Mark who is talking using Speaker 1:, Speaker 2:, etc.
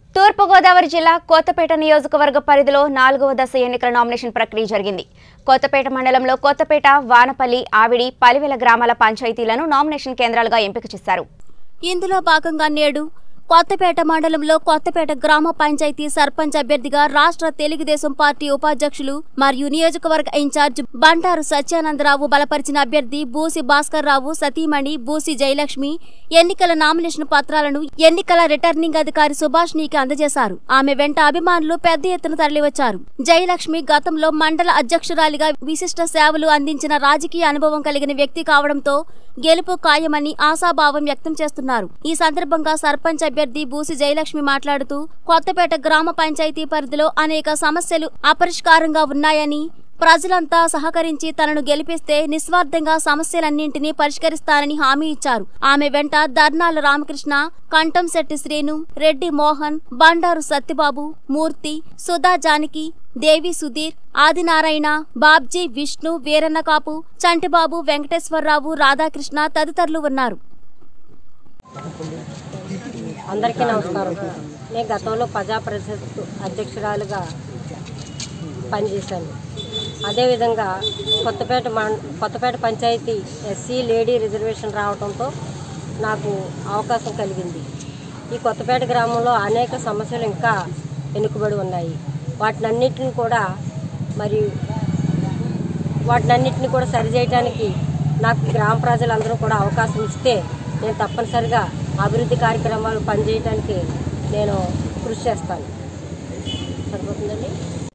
Speaker 1: తూర్పుగోదావరి జిల్లా కొత్తపేట నియోజకవర్గ పరిధిలో నాలుగవ దశ ఎన్నికల నామినేషన్ ప్రక్రియ జరిగింది కొత్తపేట మండలంలో కొత్తపేట వానపల్లి ఆవిడి పలివెల గ్రామాల పంచాయతీలను నామినేషన్ కేంద్రాలుగా ఎంపిక చేశారు
Speaker 2: ఇందులో భాగంగా నేడు కొత్తపేట మండలంలో కొత్తపేట గ్రామ పంచాయతీ సర్పంచ్ అభ్యర్థిగా రాష్ట్ర తెలుగుదేశం పార్టీ ఉపాధ్యక్షులు మరియు నియోజకవర్గ ఇన్ఛార్జ్ బండారు సత్యానందరావు బలపరిచిన అభ్యర్థి బూసి భాస్కర్ రావు సతీమణి బూసి జయలక్ష్మి ఎన్నికల నామినేషన్ పత్రాలను ఎన్నికల రిటర్నింగ్ అధికారి సుభాష్నికి అందజేశారు ఆమె వెంట అభిమానులు పెద్ద ఎత్తున తరలివచ్చారు జయలక్ష్మి గతంలో మండల అధ్యక్షురాలిగా విశిష్ట సేవలు అందించిన రాజకీయ అనుభవం కలిగిన వ్యక్తి కావడంతో గెలుపు ఖాయమని ఆశాభావం వ్యక్తం చేస్తున్నారు ఈ సందర్భంగా సర్పంచ్ అభ్యర్థి బూసి జయలక్ష్మి మాట్లాడుతూ కొత్తపేట గ్రామ పంచాయతీ పరిధిలో అనేక సమస్యలు అపరిష్కారంగా ఉన్నాయని ప్రజలంతా సహకరించి తనను గెలిపిస్తే నిస్వార్థంగా సమస్యలన్నింటినీ పరిష్కరిస్తానని హామీ ఇచ్చారు ఆమె వెంట దర్నాల రామకృష్ణ కంఠంశెట్టి శ్రీను రెడ్డి మోహన్ బండారు సత్యబాబు మూర్తి సుధా జానకి దేవి సుధీర్ ఆదినారాయణ బాబ్జీ విష్ణు వీరన్నకాపు చంటిబాబు వెంకటేశ్వరరావు రాధాకృష్ణ తదితరులు ఉన్నారు
Speaker 3: అందరికీ నమస్కారం నేను గతంలో ప్రజా పరిషత్ అధ్యక్షురాలుగా పనిచేశాను అదేవిధంగా కొత్తపేట మం Kothapeta panchayat SC lady reservation రావడంతో నాకు అవకాశం కలిగింది ఈ కొత్తపేట గ్రామంలో అనేక సమస్యలు ఇంకా వెనుకబడి ఉన్నాయి వాటినన్నిటిని కూడా మరి వాటినన్నిటిని కూడా సరిచేయడానికి నాకు గ్రామ ప్రజలందరూ కూడా అవకాశం ఇస్తే నేను తప్పనిసరిగా అభివృద్ధి కార్యక్రమాలు పనిచేయడానికి నేను కృషి చేస్తాను సరిపోతుందండి